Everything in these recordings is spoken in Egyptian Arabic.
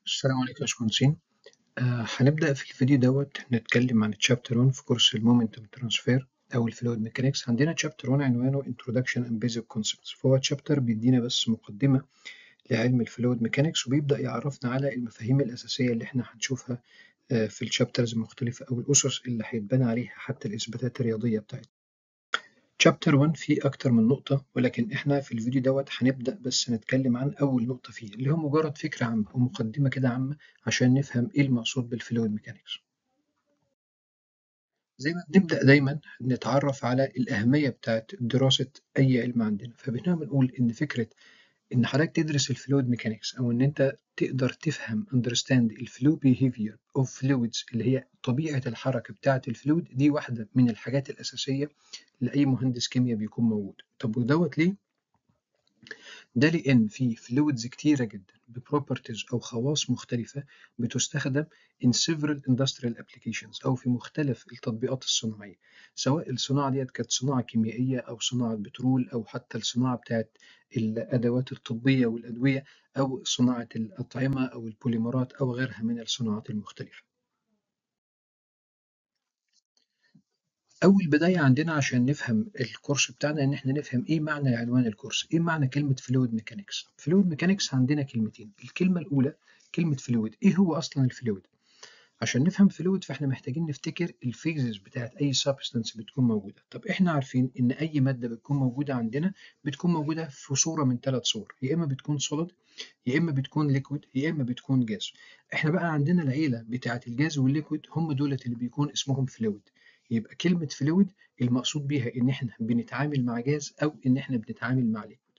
السلام عليكم يا باشمهندسين آه هنبدأ في الفيديو دوت نتكلم عن تشابتر 1 في كورس المومنتوم ترانسفير أو الفلويد ميكانكس عندنا تشابتر 1 عنوانه Introduction and Basic Concepts فهو تشابتر بيدينا بس مقدمة لعلم الفلويد ميكانكس وبيبدأ يعرفنا على المفاهيم الأساسية اللي احنا هنشوفها آه في التشابترز المختلفة أو الأسس اللي هيتبنى عليها حتى الإثباتات الرياضية بتاعتنا شابتر 1 فيه أكتر من نقطة ولكن إحنا في الفيديو دوت هنبدأ بس نتكلم عن أول نقطة فيه اللي هو مجرد فكرة عامة ومقدمة كده عامة عشان نفهم إيه المقصود بالفلويد ميكانكس. زي ما بنبدأ دايما نتعرف على الأهمية بتاعت دراسة أي علم عندنا فبنعمل نقول إن فكرة إن حضرتك تدرس الفلويد ميكانكس أو إن أنت تقدر تفهم understand الفلو behavior of fluids اللي هي طبيعة الحركة بتاعة الفلويد دي واحدة من الحاجات الأساسية لأي مهندس كيمياء بيكون موجود طب ودوت ليه؟ ده لأن في فلويدز كتيرة جدا ببروبرتيز أو خواص مختلفة بتستخدم in several industrial applications أو في مختلف التطبيقات الصناعية سواء الصناعة ديت كانت صناعة كيميائية أو صناعة بترول أو حتى الصناعة بتاعت الأدوات الطبية والأدوية أو صناعة الأطعمة أو البوليمرات أو غيرها من الصناعات المختلفة أول بداية عندنا عشان نفهم الكورس بتاعنا إن إحنا نفهم إيه معنى عنوان الكورس، إيه معنى كلمة فلويد ميكانكس؟ فلويد ميكانكس عندنا كلمتين، الكلمة الأولى كلمة فلويد، إيه هو أصلا الفلويد؟ عشان نفهم فلويد فإحنا محتاجين نفتكر الفيزز بتاعت أي سبستانس بتكون موجودة، طب إحنا عارفين إن أي مادة بتكون موجودة عندنا بتكون موجودة في صورة من ثلاث صور، يا إما بتكون سوليد يا إما بتكون ليكويد يا إما بتكون جاز. إحنا بقى عندنا العيلة بتاعت الجاز والليكويد هم دولت اللي بيكون اسمهم فلويد. يبقى كلمة فلويد المقصود بيها إن إحنا بنتعامل مع جاز أو إن إحنا بنتعامل مع ليكويد.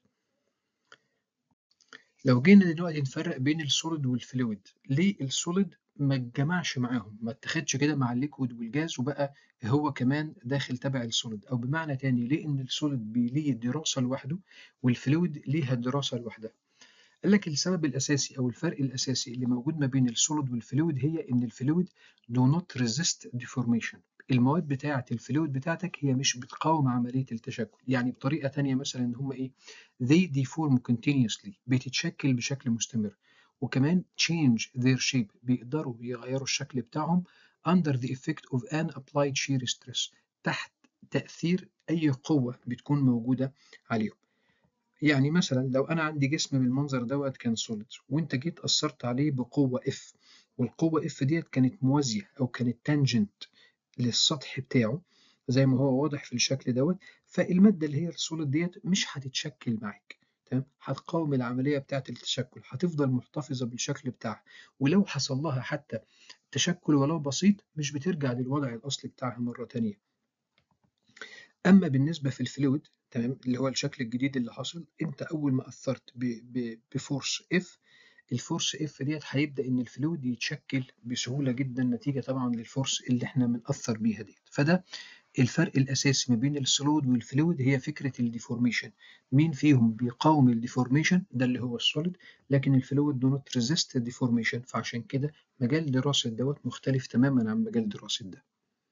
لو جينا دلوقتي نفرق بين السوليد والفلويد، ليه السوليد ما اتجمعش معاهم؟ ما اتخدش كده مع الليكويد والجاز وبقى هو كمان داخل تبع السوليد، أو بمعنى تاني ليه إن السوليد ليه دراسة لوحده والفلويد ليها دراسة لوحدها؟ قال لك السبب الأساسي أو الفرق الأساسي اللي موجود ما بين السوليد والفلويد هي إن الفلويد do not resist deformation المواد بتاعة الفلويد بتاعتك هي مش بتقاوم عملية التشكل يعني بطريقة تانية مثلا إن هم إيه they deform continuously بتتشكل بشكل مستمر وكمان change their shape بيقدروا يغيروا الشكل بتاعهم under the effect of an applied shear stress تحت تأثير أي قوة بتكون موجودة عليهم يعني مثلا لو أنا عندي جسم بالمنظر دوت كان سوليد وأنت جيت أثرت عليه بقوة F والقوة F ديت كانت موازية أو كانت تانجنت للسطح بتاعه زي ما هو واضح في الشكل دوت فالمادة اللي هي السوليد ديت مش هتتشكل معاك تمام هتقاوم العملية بتاعة التشكل هتفضل محتفظة بالشكل بتاعها ولو حصل لها حتى تشكل ولو بسيط مش بترجع للوضع الأصلي بتاعها مرة تانية أما بالنسبة في الفلويد تمام اللي هو الشكل الجديد اللي حصل أنت أول ما أثرت بفورس F الفورس اف ديت هيبدا ان الفلويد يتشكل بسهوله جدا نتيجه طبعا للفورس اللي احنا بنأثر بيها ديت فده الفرق الاساسي ما بين السوليد والفلويد هي فكره الديفورميشن مين فيهم بيقاوم الديفورميشن ده اللي هو السوليد لكن الفلويد دو نوت ريزيست الديفورميشن فعشان كده مجال دراسه دوت مختلف تماما عن مجال دراسه ده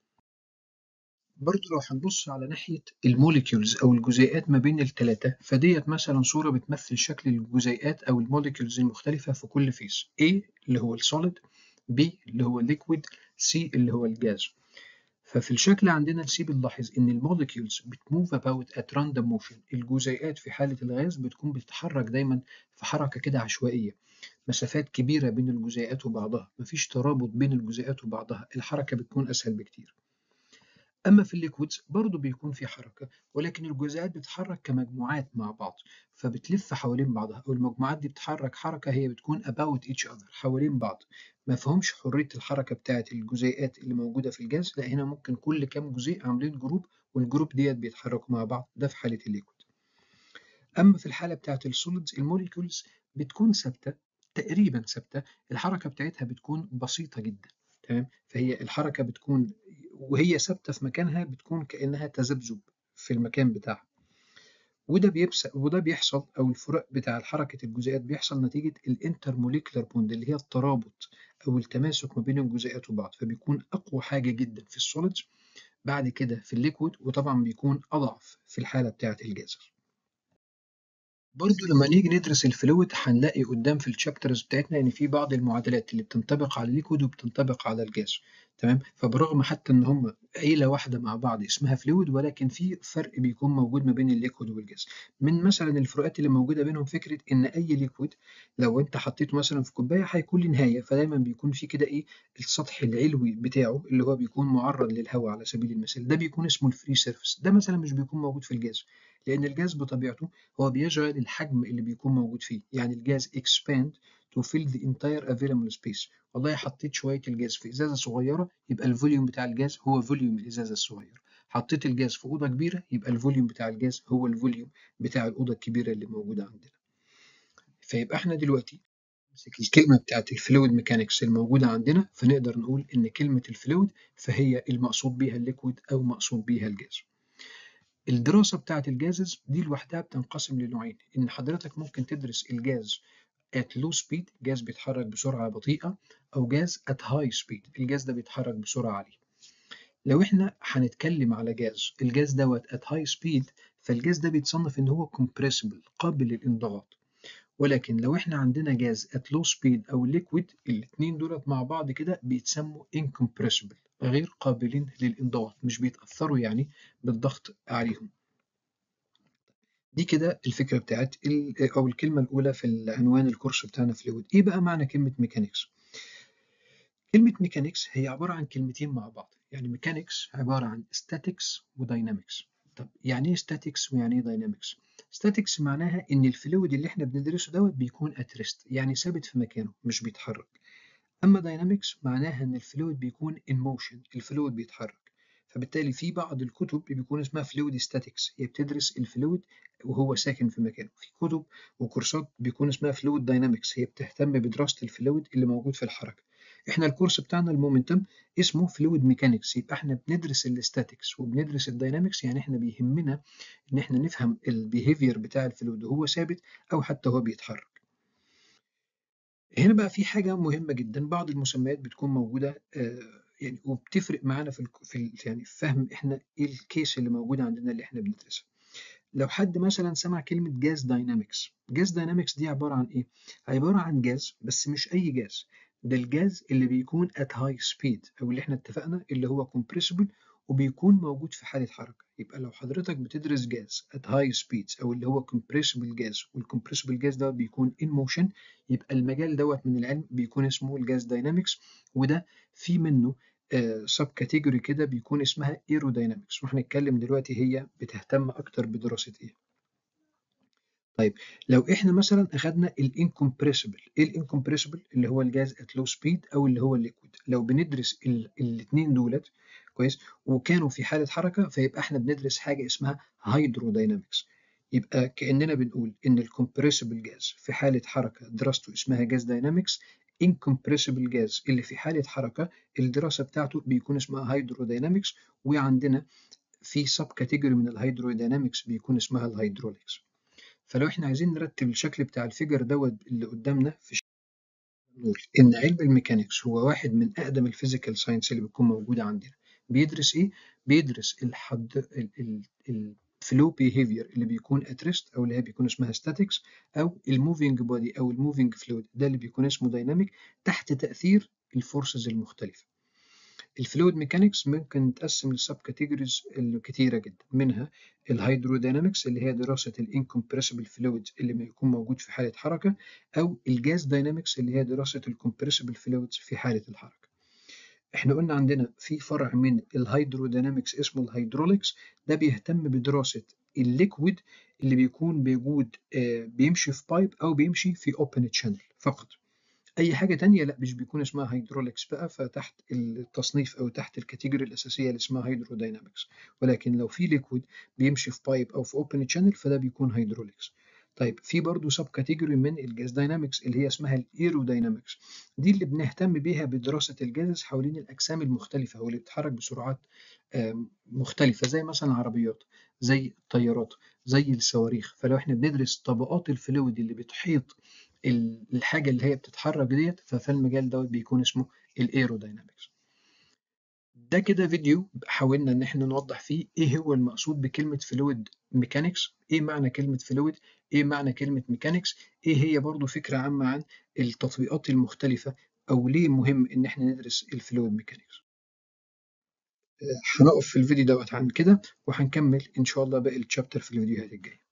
برضه لو هنبص على ناحية الموليكيولز أو الجزيئات ما بين التلاتة فديت مثلا صورة بتمثل شكل الجزيئات أو الموليكيولز المختلفة في كل فيس A اللي هو السوليد B اللي هو الليكويد C اللي هو الجاز ففي الشكل عندنا السي بنلاحظ إن الموليكيولز بتموف about at random motion الجزيئات في حالة الغاز بتكون بتتحرك دايما في حركة كده عشوائية مسافات كبيرة بين الجزيئات وبعضها مفيش ترابط بين الجزيئات وبعضها الحركة بتكون أسهل بكتير أما في الليكويدز برضه بيكون في حركة ولكن الجزيئات بتتحرك كمجموعات مع بعض فبتلف حوالين بعضها أو المجموعات دي بتتحرك حركة هي بتكون about each other حوالين بعض ما فيهمش حرية الحركة بتاعة الجزيئات اللي موجودة في الجاز لا هنا ممكن كل كام جزيء عاملين جروب والجروب ديت بيتحركوا مع بعض ده في حالة الليكويد أما في الحالة بتاعة السوليدز الموليكولز بتكون ثابتة تقريبا ثابتة الحركة بتاعتها بتكون بسيطة جدا تمام فهي الحركة بتكون وهي ثابته في مكانها بتكون كانها تذبذب في المكان بتاعها وده بيبس وده بيحصل او الفروق بتاع حركه الجزيئات بيحصل نتيجه الانترموليكولار بوند اللي هي الترابط او التماسك ما بين الجزيئات وبعض فبيكون اقوى حاجه جدا في السوليدز بعد كده في الليكويد وطبعا بيكون اضعف في الحاله بتاعه الجاز برضه لما نيجي ندرس الفلويد هنلاقي قدام في الشابترز بتاعتنا ان في بعض المعادلات اللي بتنطبق على الليكويد وبتنطبق على الجاز تمام فبرغم حتى ان هم عيله واحده مع بعض اسمها فلويد ولكن في فرق بيكون موجود ما بين الليكويد والجاز من مثلا الفروقات اللي موجوده بينهم فكره ان اي ليكويد لو انت حطيته مثلا في كوبايه هيكون له نهايه فدايما بيكون في كده ايه السطح العلوي بتاعه اللي هو بيكون معرض للهواء على سبيل المثال ده بيكون اسمه الفري سيرفيس ده مثلا مش بيكون موجود في الجاز لأن الجاز بطبيعته هو بيشغل الحجم اللي بيكون موجود فيه يعني الجاز expand to fill the entire available space والله حطيت شوية الجاز في إزازة صغيرة يبقى الفوليوم بتاع الجاز هو فوليوم الإزازة الصغيرة حطيت الجاز في أوضة كبيرة يبقى الفوليوم بتاع الجاز هو الفوليوم بتاع الأوضة الكبيرة اللي موجودة عندنا فيبقى احنا دلوقتي نمسك الكلمة بتاعت الفلويد ميكانكس الموجودة عندنا فنقدر نقول إن كلمة الفلويد فهي المقصود بيها الليكويد أو مقصود بيها الجاز الدراسة بتاعة الجازز دي لوحدها بتنقسم لنوعين إن حضرتك ممكن تدرس الجاز at low speed جاز بيتحرك بسرعة بطيئة أو جاز at high speed الجاز ده بيتحرك بسرعة عالية لو إحنا هنتكلم على جاز الجاز دوت at high speed فالجاز ده بيتصنف إن هو compressible قابل للانضغاط ولكن لو إحنا عندنا جاز at low speed أو liquid الاتنين دولت مع بعض كده بيتسموا incompressible غير قابلين للانضغاط مش بيتأثروا يعني بالضغط عليهم دي كده الفكرة بتاعت أو الكلمة الأولى في العنوان الكورس بتاعنا فلويد إيه بقى معنى كلمة ميكانيكس؟ كلمة ميكانيكس هي عبارة عن كلمتين مع بعض يعني ميكانيكس عبارة عن statics وداينامكس طب يعني ايه statics ويعني ايه داينامكس؟ statics معناها ان الفلويد اللي احنا بندرسه دوت بيكون at rest يعني ثابت في مكانه مش بيتحرك أما داينامكس معناها إن الفلويد بيكون in motion الفلويد بيتحرك فبالتالي في بعض الكتب بيكون اسمها فلويد ستاتيكس هي بتدرس الفلويد وهو ساكن في مكانه في كتب وكورسات بيكون اسمها فلويد داينامكس هي بتهتم بدراسة الفلويد اللي موجود في الحركة احنا الكورس بتاعنا المومنتم اسمه فلويد ميكانكس يبقى احنا بندرس الاستاتيكس وبندرس الداينامكس يعني احنا بيهمنا ان احنا نفهم البيهيفير بتاع الفلويد وهو ثابت او حتى هو بيتحرك هنا بقى في حاجة مهمة جدا بعض المسميات بتكون موجودة يعني وبتفرق معانا في في يعني فهم احنا ايه الكيس اللي موجودة عندنا اللي احنا بندرسها. لو حد مثلا سمع كلمة جاز داينامكس، جاز داينامكس دي عبارة عن ايه؟ عبارة عن جاز بس مش أي جاز، ده الجاز اللي بيكون at high speed أو اللي احنا اتفقنا اللي هو compressible وبيكون موجود في حالة حركة يبقى لو حضرتك بتدرس جاز at high speeds أو اللي هو compressible جاز والcompressible جاز ده بيكون in motion يبقى المجال دوت من العلم بيكون اسمه الجاز داينامكس وده في منه سب كاتيجوري كده بيكون اسمها ايروداينامكس وهنتكلم دلوقتي هي بتهتم اكتر بدراسه ايه طيب لو احنا مثلا اخدنا الانكمبريسبل ايه الانكمبريسبل اللي هو الجاز ات لو سبيد او اللي هو الليكويد لو بندرس الاثنين دولت كويس وكانوا في حاله حركه فيبقى احنا بندرس حاجه اسمها هيدروداينامكس يبقى كاننا بنقول ان الكمبريسبل جاز في حاله حركه دراسته اسمها جاز داينامكس incompressible جاز اللي في حالة حركة الدراسة بتاعته بيكون اسمها هيدروداينامكس وعندنا في سب كاتيجوري من الهيدروداينامكس بيكون اسمها الهيدروليكس فلو احنا عايزين نرتب الشكل بتاع الفيجر دوت اللي قدامنا في نقول ان علم الميكانيكس هو واحد من اقدم الفيزيكال ساينس اللي بتكون موجوده عندنا بيدرس ايه بيدرس الحد الفلو بيهيفير اللي بيكون اتريست او اللي هي بيكون اسمها ستاتيكس او الموفينج بودي او الموفينج فلويد ده اللي بيكون اسمه دايناميك تحت تاثير الفورسز المختلفه الفلويد ميكانكس ممكن تقسم لسب كاتيجوريز كتيرة جدا منها الهيدروداينامكس اللي هي دراسة الانكمبريسبل فلويدز اللي بيكون موجود في حالة حركة أو الجاز داينامكس اللي هي دراسة الكمبريسبل فلويدز في حالة الحركة. احنا قلنا عندنا في فرع من الهيدروداينامكس اسمه الهيدروليكس ده بيهتم بدراسة الليكويد اللي بيكون بيجود بيمشي في بايب أو بيمشي في اوبن تشانل فقط. اي حاجه تانية لا مش بيكون اسمها هيدروليكس بقى فتحت التصنيف او تحت الكاتيجوري الاساسيه اللي اسمها هيدروداينامكس ولكن لو في ليكويد بيمشي في بايب او في اوبن تشانل فده بيكون هيدروليكس طيب في برضه سب كاتيجوري من الجاز داينامكس اللي هي اسمها الايروداينامكس دي اللي بنهتم بيها بدراسه الجاز حوالين الاجسام المختلفه واللي بتتحرك بسرعات مختلفه زي مثلا العربيات زي الطيارات زي الصواريخ فلو احنا بندرس طبقات الفلويد اللي بتحيط الحاجه اللي هي بتتحرك ديت ففي المجال دوت بيكون اسمه الايروداينامكس ده كده فيديو حاولنا إن إحنا نوضح فيه إيه هو المقصود بكلمة فلويد ميكانكس، إيه معنى كلمة فلويد، إيه معنى كلمة ميكانكس، إيه هي برضه فكرة عامة عن التطبيقات المختلفة أو ليه مهم إن إحنا ندرس الفلويد ميكانكس. هنقف في الفيديو دوت عن كده وهنكمل إن شاء الله باقي الشابتر في الفيديوهات الجاية.